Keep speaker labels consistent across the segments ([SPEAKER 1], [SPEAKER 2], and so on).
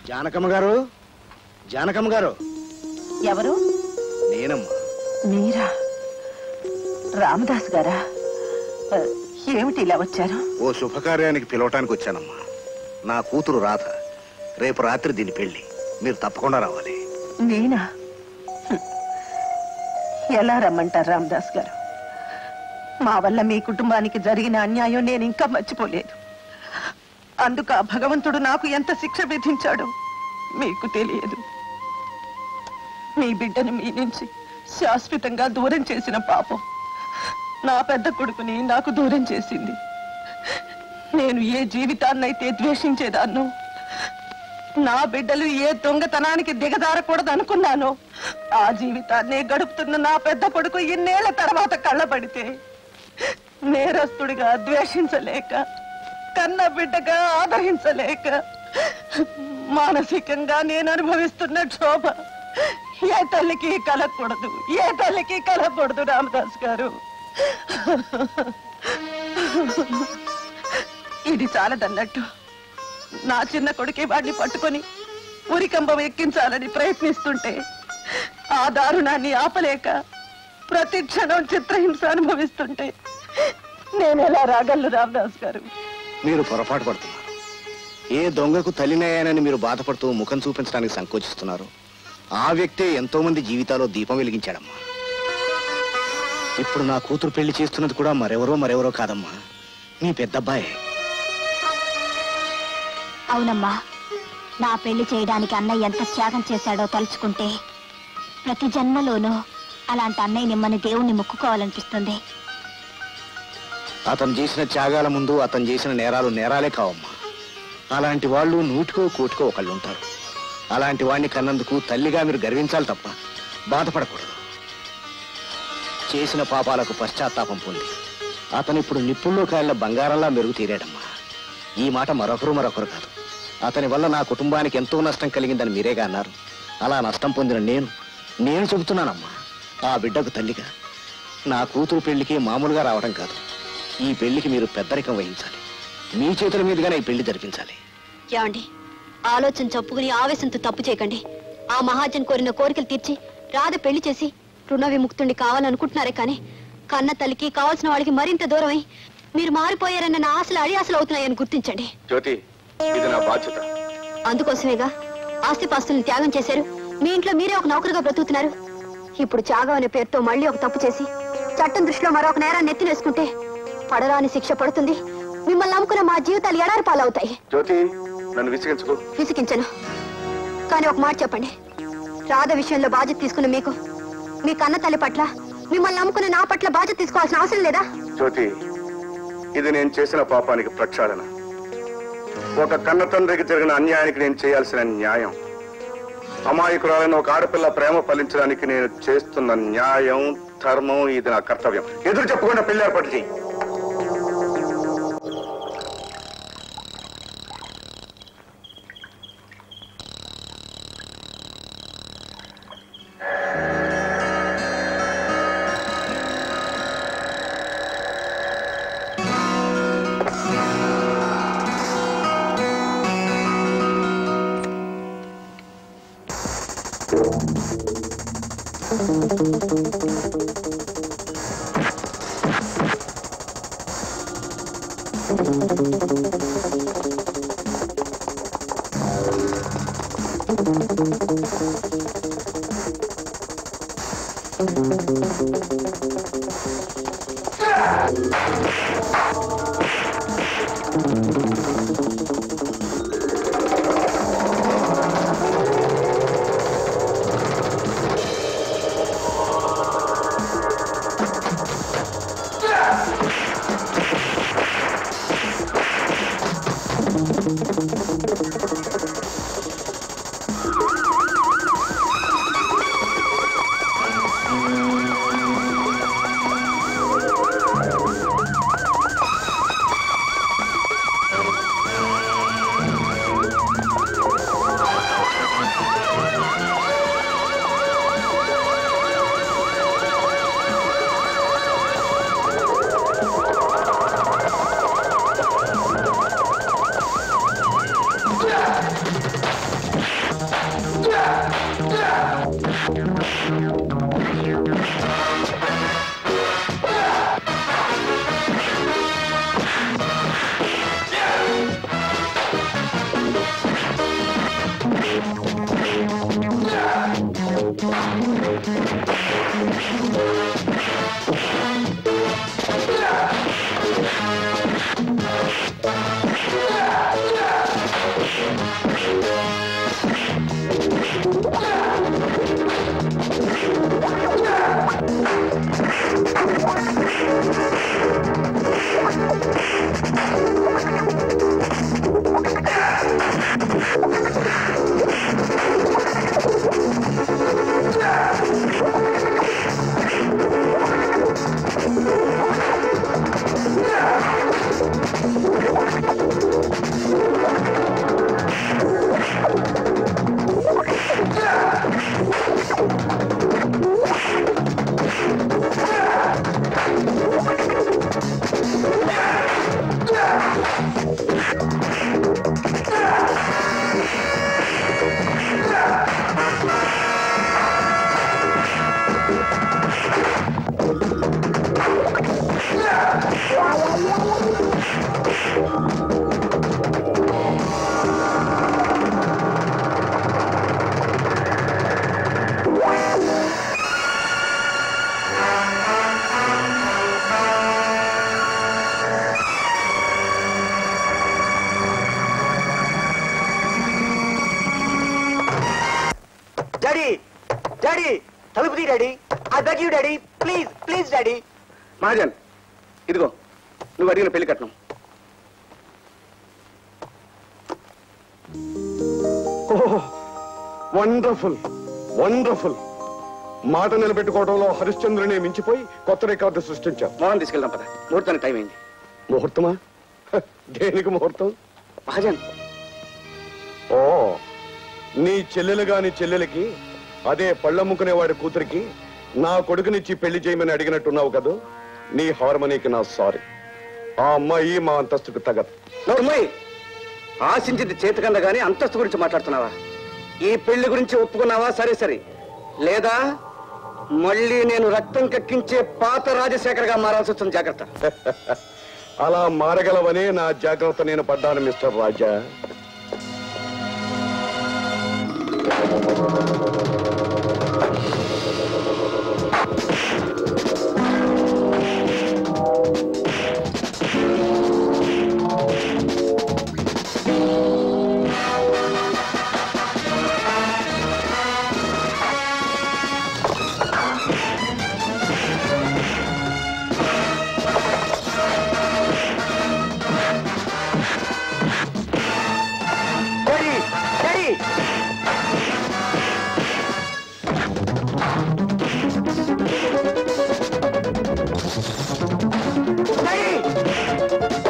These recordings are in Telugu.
[SPEAKER 1] జానకమ్మ గారు జానకమ్మ గారు
[SPEAKER 2] ఎవరు
[SPEAKER 1] నేనమ్మా
[SPEAKER 2] మీరా రామదాస్ గారా ఆ, ఏమిటి ఇలా వచ్చారు
[SPEAKER 1] ఓ శుభకార్యానికి పిలవటానికి వచ్చానమ్మా నా కూతురు రాధ రేపు రాత్రి దీని పెళ్లి మీరు తప్పకుండా రావాలి
[SPEAKER 2] నేనా హ్మ్. ఎలా రమ్మంటారు రామదాస్ గారు మా వల్ల మీ కుటుంబానికి జరిగిన అన్యాయం నేను ఇంకా మర్చిపోలేదు అందుకు ఆ భగవంతుడు నాకు ఎంత శిక్ష విధించాడో మీకు తెలియదు మీ బిడ్డను మీ నుంచి శాశ్వతంగా దూరం చేసిన పాపం నా పెద్ద కొడుకుని నాకు దూరం చేసింది నేను ఏ జీవితాన్నైతే ద్వేషించేదాన్నో నా బిడ్డలు ఏ దొంగతనానికి దిగజారకూడదు అనుకున్నానో ఆ జీవితాన్ని గడుపుతున్న నా పెద్ద కొడుకు ఇన్నేళ్ల తర్వాత కళ్ళబడితే నేరస్తుడిగా ద్వేషించలేక కన్న బిడ్డగా ఆదరించలేక మానసికంగా నేను అనుభవిస్తున్న క్షోభ ఏ తల్లికి కలగకూడదు ఏ తల్లికి కలగకూడదు రామదాస్ గారు ఇది చాలదన్నట్టు నా చిన్న కొడుకే వాడిని పట్టుకొని ఉరికంబం ఎక్కించాలని ప్రయత్నిస్తుంటే ఆ దారుణాన్ని ఆపలేక ప్రతి క్షణం చిత్రహింస అనుభవిస్తుంటే నేను ఎలా రాగలను రామదాస్ గారు
[SPEAKER 1] మీరు పొరపాటు పడుతున్నారు ఏ దొంగకు తల్లినయ్యానని మీరు బాధపడుతూ ముఖం చూపించడానికి సంకోచిస్తున్నారు ఆ వ్యక్తే ఎంతో మంది జీవితాల్లో దీపం వెలిగించాడమ్మా ఇప్పుడు నా కూతురు పెళ్లి చేస్తున్నది కూడా మరెవరో మరెవరో కాదమ్మా మీ పెద్దబ్బాయే
[SPEAKER 3] అవునమ్మా నా పెళ్లి చేయడానికి అన్నయ్య ఎంత త్యాగం చేశాడో తలుచుకుంటే ప్రతి జన్మలోనూ అలాంటి అన్నయ్య నిమ్మని దేవుణ్ణి మొక్కుకోవాలనిపిస్తుంది
[SPEAKER 1] అతను చేసిన త్యాగాల ముందు అతను చేసిన నేరాలు నేరాలే కావమ్మా అలాంటి వాళ్ళు నూటికో కోటికో ఒకళ్ళు ఉంటారు అలాంటి వాడిని కన్నందుకు తల్లిగా మీరు గర్వించాలి తప్ప బాధపడకూడదు చేసిన పాపాలకు పశ్చాత్తాపం పొంది అతను ఇప్పుడు నిప్పుల్లో కాళ్ళ బంగారంలా మెరుగు తీరాడమ్మా ఈ మాట మరొకరు మరొకరు కాదు అతని వల్ల నా కుటుంబానికి ఎంతో నష్టం కలిగిందని మీరేగా అన్నారు అలా నష్టం పొందిన నేను నేను చెబుతున్నానమ్మా ఆ బిడ్డకు తల్లిగా నా కూతురు పెళ్లికి మామూలుగా రావడం కాదు ఈ పెళ్లికి మీరు పెద్దరికం వహించాలి మీ చేతుల మీదుగానే ఈ పెళ్లి జరిపించాలి
[SPEAKER 3] ఏమండి ఆలోచన చెప్పుకుని ఆవేశంతో తప్పు చేయకండి ఆ మహాజన్ కోరిన కోరికలు తీర్చి రాధ పెళ్లి చేసి రుణ విముక్తుడిని కావాలనుకుంటున్నారే కానీ కన్న తల్లికి కావాల్సిన వాడికి మరింత దూరమై మీరు మారిపోయారన్న నా ఆశలు అడి ఆశలు అవుతున్నాయని గుర్తించండి
[SPEAKER 4] జ్యోతి ఇది నా బాధ్యత
[SPEAKER 3] అందుకోసమేగా ఆస్తిపాస్తుల్ని త్యాగం చేశారు మీ ఇంట్లో మీరే ఒక నౌకరుగా బ్రతుకుతున్నారు ఇప్పుడు త్యాగం అనే పేరుతో మళ్ళీ ఒక తప్పు చేసి చట్టం దృష్టిలో మరొక నేరాన్ని ఎత్తినేసుకుంటే పడరాని శిక్ష పడుతుంది మిమ్మల్ని నమ్ముకున్న మా జీవితాలు ఎడారి పాలవుతాయి
[SPEAKER 4] జ్యోతి నన్ను విసిగించుకో
[SPEAKER 3] విసిగించను కానీ ఒక మాట చెప్పండి రాధ విషయంలో బాధ్యత తీసుకున్న మీకు మీ కన్న తల్లి పట్ల మిమ్మల్ని నమ్ముకున్న నా పట్ల బాధ్యత తీసుకోవాల్సిన అవసరం లేదా
[SPEAKER 4] జ్యోతి ఇది నేను చేసిన పాపానికి ప్రక్షాళన ఒక కన్న తండ్రికి జరిగిన అన్యాయానికి నేను చేయాల్సిన న్యాయం అమాయకురాలైన ఒక ఆడపిల్ల ప్రేమ ఫలించడానికి నేను చేస్తున్న న్యాయం ధర్మం ఇది నా కర్తవ్యం ఎదురు చెప్పకుండా పెళ్లి ఏర్పాటు చెయ్యి
[SPEAKER 5] Yeah! డాడీ డాడీ తలుపు తీ daddy I beg you daddy please please daddy
[SPEAKER 4] Mahajan ఇదిగో నువ్వు అడిగిన పెళ్లి కట్నం
[SPEAKER 6] వండర్ఫుల్ వండర్ఫుల్ మాట నిలబెట్టుకోవడంలో హరిశ్చంద్రుని మించిపోయి కొత్త రికార్డు సృష్టించారు
[SPEAKER 4] మోహన్ తీసుకెళ్దాం పద ముహూర్తానికి టైం అయింది
[SPEAKER 6] ముహూర్తమా హ, దేనికి ముహూర్తం
[SPEAKER 4] మహాజన్
[SPEAKER 6] ఓ నీ చెల్లెలు గాని చెల్లెలకి అదే పళ్ళమ్ముకునే వాడి కూతురికి నా కొడుకునిచ్చి పెళ్లి చేయమని అడిగినట్టున్నావు కదూ నీ హార్మనీకి నా సారీ ఆ అమ్మాయి మా అంతస్తుకు తగదు
[SPEAKER 4] నోర్మయ్ ఆశించింది చేతికంద గాని అంతస్తు గురించి మాట్లాడుతున్నావా ఈ పెళ్లి గురించి ఒప్పుకున్నావా సరే సరే లేదా మళ్ళీ నేను రక్తం కక్కించే పాత రాజశేఖర్గా మారాల్సి వస్తుంది జాగ్రత్త
[SPEAKER 6] అలా మారగలవనే నా జాగ్రత్త నేను పడ్డాను mister Raja
[SPEAKER 5] daddy daddy daddy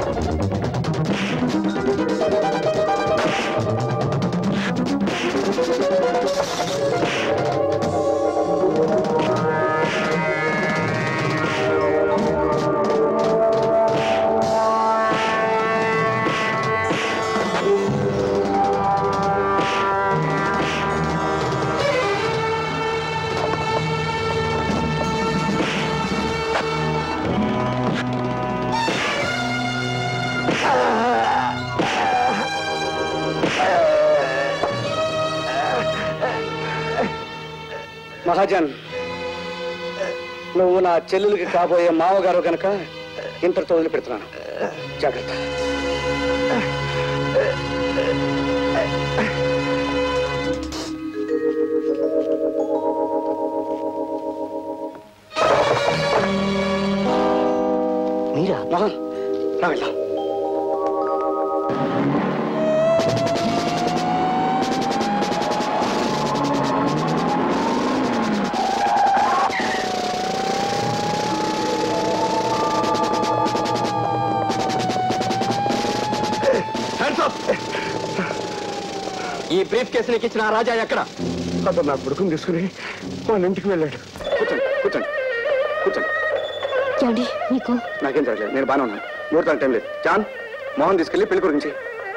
[SPEAKER 4] Mahajan నువ్వు నా చెల్లెలకి కాబోయే మావగారు గనక ఇంతటితో వదిలిపెడుతున్నాను జాగ్రత్త
[SPEAKER 5] మీరా
[SPEAKER 4] మోహన్ రా వెళ్దాం
[SPEAKER 5] ఈ బ్రీఫ్ కేసు నీకు ఇచ్చిన ఆ రాజా ఎక్కడ
[SPEAKER 6] అతను నా కొడుకుని తీసుకుని వాళ్ళ ఇంటికి వెళ్ళాడు
[SPEAKER 4] కూర్చోండి కూర్చోండి కూర్చోండి
[SPEAKER 3] ఏమండి మీకు
[SPEAKER 4] నాకేం జరగలేదు నేను బాగానే ఉన్నాను ముహూర్తానికి టైం లేదు జాన్ మోహన్ తీసుకెళ్ళి పెళ్లి గురించి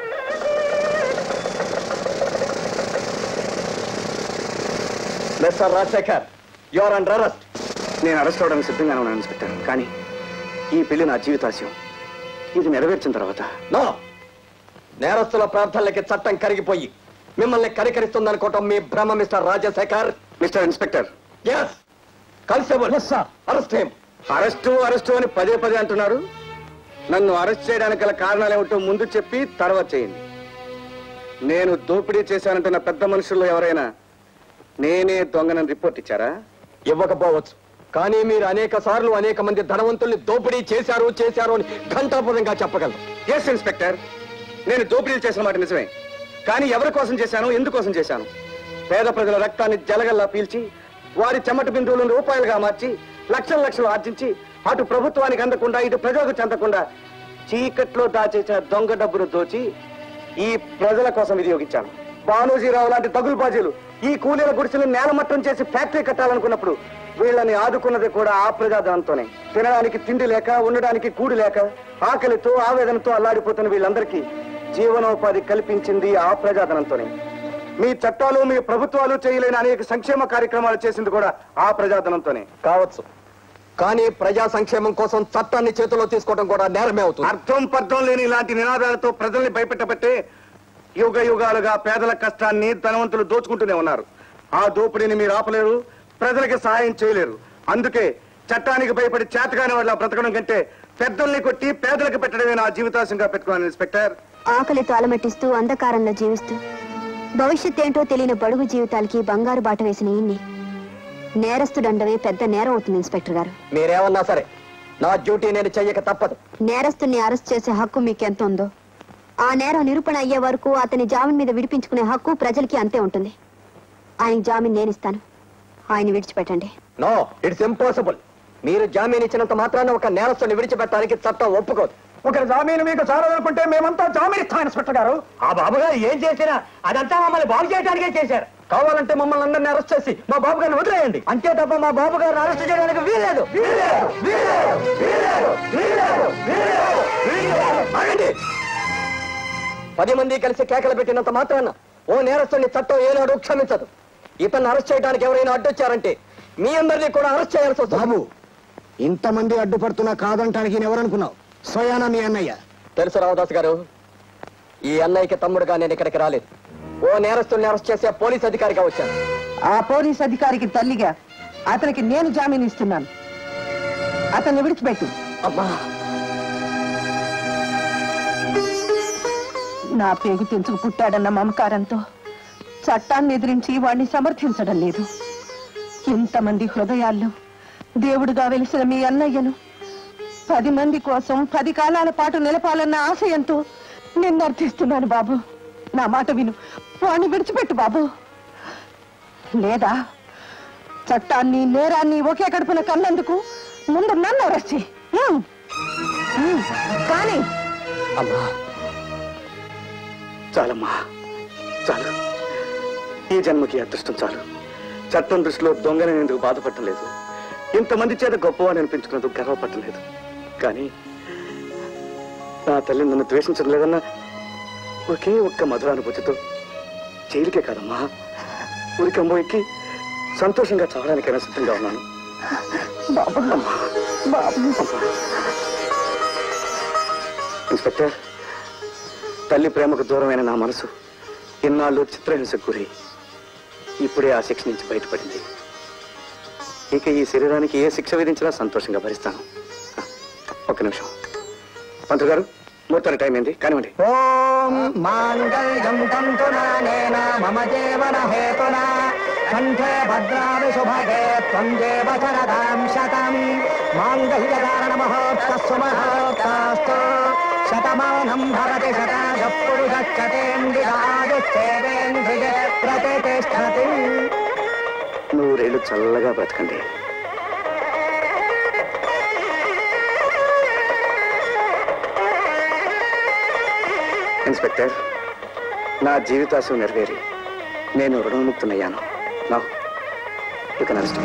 [SPEAKER 5] mister Rajasekhar your under arrest
[SPEAKER 4] నేను అరెస్ట్ అవడానికి సిద్ధంగానే ఉన్నాను ఇన్స్పెక్టర్ కానీ ఈ పెళ్లి నా జీవితాశయం ఇది నెరవేర్చిన తర్వాత
[SPEAKER 5] నో నేరస్తుల ప్రార్థనలకి చట్టం కరిగిపోయి మిమ్మల్ని కరికరిస్తుందనుకోవటం మీ భ్రమ mister Rajasekhar
[SPEAKER 4] mister inspector
[SPEAKER 5] yes constable arrest him
[SPEAKER 4] arrest arrest అని పదే పదే అంటున్నారు నన్ను అరెస్ట్ చేయడానికి గల కారణాలు ఏమిటో ముందు చెప్పి తర్వాత చేయండి నేను దోపిడీ చేశానంటున్న పెద్ద మనుషుల్లో ఎవరైనా నేనే దొంగనని రిపోర్ట్ ఇచ్చారా
[SPEAKER 5] ఇవ్వకపోవచ్చు కానీ మీరు అనేక సార్లు అనేక మంది ధనవంతుల్ని దోపిడీ చేశారు చేశారు అని ఘంటాపదంగా చెప్పగలరు
[SPEAKER 4] ఎస్ ఇన్స్పెక్టర్ నేను దోపిడీలు చేసిన మాట నిజమే కానీ ఎవరి కోసం చేశాను ఎందుకోసం చేశాను పేద ప్రజల రక్తాన్ని జలగల్లా పీల్చి వారి చెమట బిందువులను రూపాయలుగా మార్చి లక్షల లక్షలు ఆర్జించి అటు ప్రభుత్వానికి అందకుండా ఇటు ప్రజలకు చెందకుండా చీకట్లో దాచేసిన దొంగ డబ్బును దోచి ఈ ప్రజల కోసం వినియోగించాను బానోజీరావు లాంటి తగులుబాజీలు ఈ కూలీల గుడిసెలు నేలమట్టం చేసి ఫ్యాక్టరీ కట్టాలనుకున్నప్పుడు వీళ్ళని ఆదుకున్నది కూడా ఆ ప్రజాధనంతోనే తినడానికి తిండి లేక ఉండడానికి కూడి లేక ఆకలితో ఆవేదనతో అల్లాడిపోతున్న వీళ్ళందరికీ జీవనోపాధి కల్పించింది ఆ ప్రజాధనంతోనే మీ చట్టాలు మీ ప్రభుత్వాలు చేయలేని అనేక సంక్షేమ కార్యక్రమాలు చేసింది కూడా ఆ ప్రజాధనంతోనే
[SPEAKER 5] కావచ్చు కానీ ప్రజా సంక్షేమం కోసం చట్టాన్ని చేతిలో తీసుకోవడం కూడా నేరమే అవుతుంది
[SPEAKER 4] అర్థం పర్థం లేని ఇలాంటి నినాదాలతో ప్రజల్ని భయపెట్టబట్టే యుగ యుగాలుగా పేదల కష్టాన్ని ధనవంతులు దోచుకుంటూనే ఉన్నారు ఆ దోపిడీని మీరు ఆపలేరు ప్రజలకి సహాయం చేయలేరు అందుకే చట్టానికి భయపడి చేతగాని వాళ్ళ బ్రతకడం కంటే పెద్దల్ని కొట్టి పేదలకు పెట్టడమే నా జీవితాశంగా పెట్టుకున్నాను ఇన్స్పెక్టర్
[SPEAKER 3] ఆకలితో అలమటిస్తూ అంధకారంలో జీవిస్తూ భవిష్యత్ ఏంటో తెలియని బడుగు జీవితాలకి బంగారు బాట వేసిన ఈయన్ని నేరస్తుడండవే పెద్ద నేరం అవుతుంది ఇన్స్పెక్టర్ గారు
[SPEAKER 5] మీరేమన్నా సరే నా డ్యూటీ నేను చెయ్యక తప్పదు
[SPEAKER 3] నేరస్తుని అరెస్ట్ చేసే హక్కు మీకెంత ఉందో ఆ నేరం నిరూపణ అయ్యే వరకు అతని జామీన్ మీద విడిపించుకునే హక్కు ప్రజలకి అంతే ఉంటుంది ఆయన జామీన్ నేను ఇస్తాను ఆయన విడిచిపెట్టండి
[SPEAKER 5] నో ఇట్స్ ఇంపాసిబుల్ మీరు జామీన్ ఇచ్చినంత మాత్రాన ఒక నేరస్తుని విడిచిపెట్టడానికి చట్టం ఒప్పుకోదు
[SPEAKER 7] ఒకరి జామీను మీకు చాలదనుకుంటే మేమంతా జామీన్ ఇస్తాం ఇన్స్పెక్టర్ గారు
[SPEAKER 5] ఆ బాబు గారు ఏం చేసినా అదంతా మమ్మల్ని బాగు చేయడానికే చేశారు కావాలంటే మమ్మల్ని అందరిని అరెస్ట్ చేసి మా బాబు గారిని వదిలేయండి అంతే తప్ప మా బాబు గారిని అరెస్ట్ చేయడానికి వీల్లేదు వీల్లేదు, వీల్లేదు, వీల్లేదు, వీల్లేదు, వీల్లేదు, వీల్లేదు. ఆగండి. పది మంది కలిసి కేకలు పెట్టినంత మాత్రాన ఓ నేరస్తుని చట్టం ఏనాడు క్షమించదు ఇతన్ని అరెస్ట్ చేయడానికి ఎవరైనా అడ్డొచ్చారంటే మీ అందరినీ కూడా అరెస్ట్ చేయాల్సి వస్తుంది
[SPEAKER 1] బాబు ఇంతమంది అడ్డుపడుతున్నా కాదంటానికి ఈయన ఎవరనుకున్నావు స్వయానా మీ అన్నయ్య
[SPEAKER 5] తెలుసు రామదాస్ గారు ఈ అన్నయ్యకి తమ్ముడుగా నేను ఇక్కడికి రాలేదు ఓ నేరస్తుల్ని అరెస్ట్ చేసే పోలీస్ అధికారిగా వచ్చాను
[SPEAKER 2] ఆ పోలీస్ అధికారికి తల్లిగా అతనికి నేను జామీన్ ఇస్తున్నాను అతన్ని విడిచిపెట్టు
[SPEAKER 5] అమ్మా
[SPEAKER 2] నా పేగు తెంచుకు పుట్టాడన్న మమకారంతో చట్టాన్ని ఎదిరించి వాణ్ణి సమర్థించడం లేదు ఇంతమంది హృదయాల్లో దేవుడుగా వెలిసిన మీ అన్నయ్యను పది మంది కోసం పది కాలాల పాటు నిలపాలన్న ఆశయంతో నిన్ను అర్థిస్తున్నాను బాబు నా మాట విను వాణ్ణి విడిచిపెట్టు బాబు లేదా చట్టాన్ని నేరాన్ని ఒకే కడుపున కన్నందుకు ముందు నన్ను అరెస్ట్ చెయ్యి. హ్మ్. హ్మ్. కానీ
[SPEAKER 5] అమ్మా
[SPEAKER 4] చాలమ్మా చాలు ఈ జన్మకి అదృష్టం చాలు చట్టం దృష్టిలో దొంగని ఎందుకు బాధపడటం లేదు ఇంతమంది చేత గొప్పవాడిని అనిపించుకున్నందుకు గర్వపడటం లేదు కానీ నా తల్లి నన్ను ద్వేషించడం లేదన్న ఒకే ఒక్క మధురానుభూతితో జైలుకే కాదమ్మా ఊరికంబో ఎక్కి సంతోషంగా చావడానికైనా సిద్ధంగా ఉన్నాను
[SPEAKER 2] బాబు బాబు
[SPEAKER 4] ఇన్స్పెక్టర్ తల్లి ప్రేమకు దూరమైన నా మనసు ఇన్నాళ్ళు చిత్రహింసకు గురి ఇప్పుడే ఆ శిక్ష నుంచి బయటపడింది ఇక ఈ శరీరానికి ఏ శిక్ష విధించినా సంతోషంగా భరిస్తాను ఆ, ఒక్క నిమిషం పంతులు గారు ముహూర్తానికి టైం ఏంది కానివ్వండి
[SPEAKER 7] ఓం మాంగళ్యం తంతునానేన మమ జీవన హేతునా కంఠే భద్రావి శుభగే త్వం దేవ శరదాం శతం మాంగళ్యధారణ మహోత్సవ మహోత్సాస్తు శతమానం భవతి శతాయ పురుషేంద్రియాదుచ్ఛేదేంద్రియ ప్రతిష్టతి
[SPEAKER 4] నూరేళ్ళు చల్లగా బ్రతకండి ఇన్స్పెక్టర్ నా జీవితాశం నెరవేరి నేను రుణముక్తునయ్యాను నా ఇక నష్టం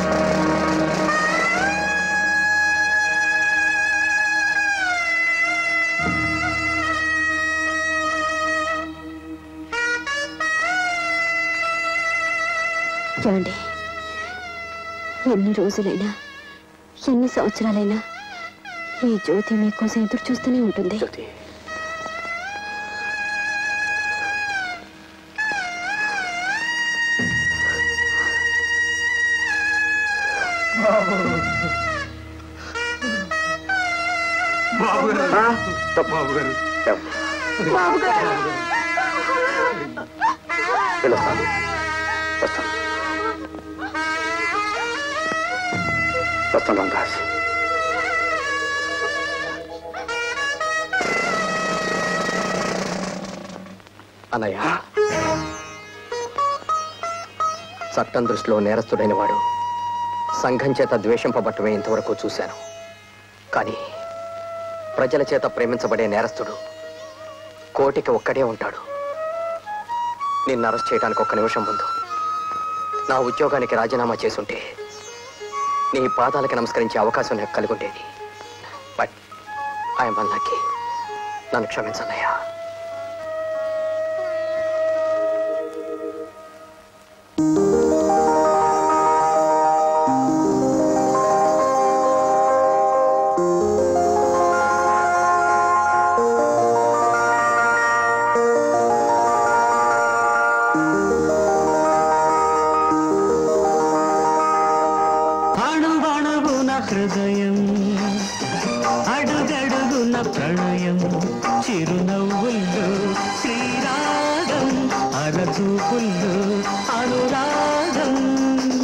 [SPEAKER 3] ఏమండి ఎన్ని రోజులైనా ఎన్ని సంవత్సరాలైనా ఈ జ్యోతి మీకోసం ఎదురు చూస్తూనే ఉంటుంది
[SPEAKER 4] జ్యోతి ఆ, తప్పు. తప్పు. వెళ్ళొస్తాను వస్తాను వస్తాను రామదాస్
[SPEAKER 5] అన్నయ్య చట్టం దృష్టిలో నేరస్తుడైన వాడు సంఘం చేత ద్వేషింపబట్టమే ఇంతవరకు చూశాను కానీ ప్రజల చేత ప్రేమించబడే నేరస్తుడు కోటికి ఒక్కడే ఉంటాడు నిన్ను అరెస్ట్ చేయడానికి ఒక్క నిమిషం ముందు నా ఉద్యోగానికి రాజీనామా చేసుంటే నీ పాదాలకి నమస్కరించే అవకాశం నాకు కలిగి ఉండేది బట్ ఐఎమ్ అన్లక్కీ నన్ను క్షమించన్నయ్యా
[SPEAKER 8] అణువణువున హృదయం అడుగడుగున ప్రణయం చిరునవ్వు అరచూపుల్లో అనురాగం